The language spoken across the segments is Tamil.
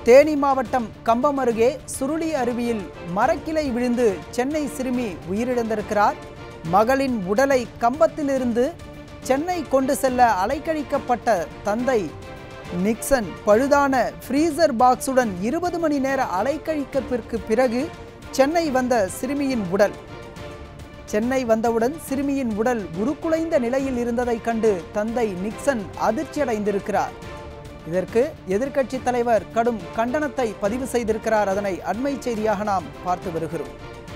தேனி மாவட்டம் கம்பம் அருகே சுருளி அருவியில் மரக்கிளை விழுந்து சென்னை சிறுமி உயிரிழந்திருக்கிறார் மகளின் உடலை கம்பத்திலிருந்து சென்னை கொண்டு செல்ல அலைக்கழிக்கப்பட்ட தந்தை நிக்சன் பழுதான ஃப்ரீசர் பாக்ஸுடன் இருபது மணி நேர அலைக்கழிப்பிற்கு பிறகு சென்னை வந்த சிறுமியின் உடல் சென்னை வந்தவுடன் சிறுமியின் உடல் உருக்குலைந்த நிலையில் இருந்ததைக் கண்டு தந்தை நிக்சன் அதிர்ச்சியடைந்திருக்கிறார் இதற்கு எதிர்க்கட்சி தலைவர் கடும் கண்டனத்தை பதிவு செய்திருக்கிறார் அதனை அண்மை செய்தியாக நாம் பார்த்து வருகிறோம்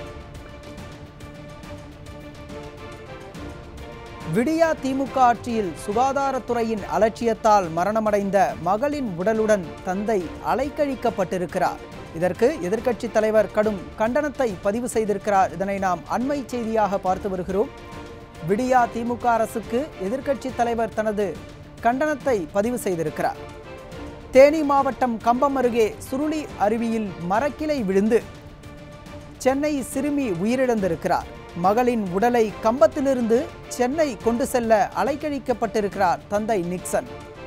விடியா திமுக ஆட்சியில் சுகாதாரத்துறையின் அலட்சியத்தால் மரணமடைந்த மகளின் உடலுடன் தந்தை அலைக்கழிக்கப்பட்டிருக்கிறார் இதற்கு எதிர்க்கட்சி தலைவர் கடும் கண்டனத்தை பதிவு செய்திருக்கிறார் இதனை நாம் அண்மை செய்தியாக பார்த்து வருகிறோம் விடியா திமுக அரசுக்கு எதிர்க்கட்சி தலைவர் தனது கண்டனத்தை பதிவு செய்திருக்கிறார் தேனி மாவட்டம் கம்பம் அருகே சுருளி அருவியில் மரக்கிளை விழுந்து சென்னை சிறுமி உயிரிழந்திருக்கிறார் மகளின் உடலை கம்பத்திலிருந்து சென்னை கொண்டு செல்ல அலைக்கழிக்கப்பட்டிருக்கிறார் தந்தை நிக்சன்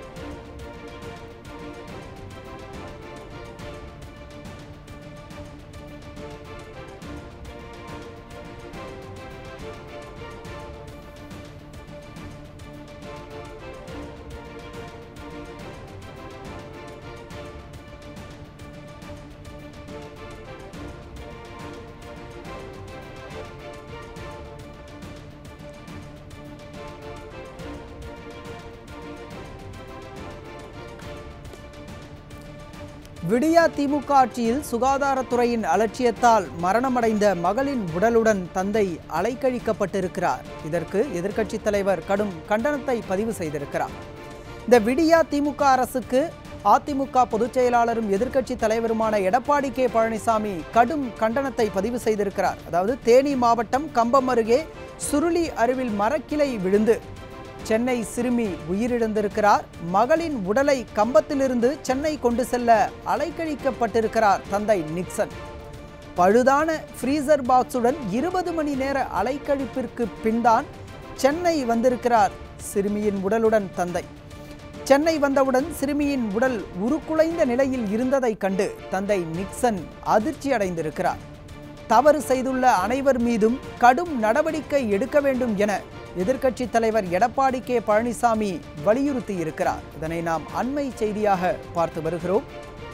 விடியா திமுக ஆட்சியில் சுகாதாரத்துறையின் அலட்சியத்தால் மரணமடைந்த மகளின் உடலுடன் தந்தை அலைக்கழிக்கப்பட்டிருக்கிறார் இதற்கு எதிர்க்கட்சித் தலைவர் கடும் கண்டனத்தை பதிவு செய்திருக்கிறார் இந்த விடியா திமுக அரசுக்கு அதிமுக பொதுச் செயலாளரும் எதிர்க்கட்சி தலைவருமான எடப்பாடி கே பழனிசாமி கடும் கண்டனத்தை பதிவு செய்திருக்கிறார் அதாவது தேனி மாவட்டம் கம்பம் அருகே சுருளி அருவில் மரக்கிளை விழுந்து சென்னை சிறுமி உயிரிழந்திருக்கிறார் மகளின் உடலை கம்பத்திலிருந்து சென்னை கொண்டு செல்ல அலைக்கழிக்கப்பட்டிருக்கிறார் தந்தை நிக்சன் பழுதான ஃப்ரீசர் பாக்ஸுடன் இருபது மணி நேர அலைக்கழிப்பிற்கு பின்தான் சென்னை வந்திருக்கிறார் சிறுமியின் உடலுடன் தந்தை சென்னை வந்தவுடன் சிறுமியின் உடல் உருக்குலைந்த நிலையில் இருந்ததைக் கண்டு தந்தை நிக்சன் அதிர்ச்சி அடைந்திருக்கிறார் தவறு செய்துள்ள அனைவர் மீதும் கடும் நடவடிக்கை எடுக்க வேண்டும் என எதிர்க்கட்சி தலைவர் எடப்பாடி கே பழனிசாமி வலியுறுத்தி இருக்கிறார் இதனை நாம் அண்மை செய்தியாக பார்த்து வருகிறோம்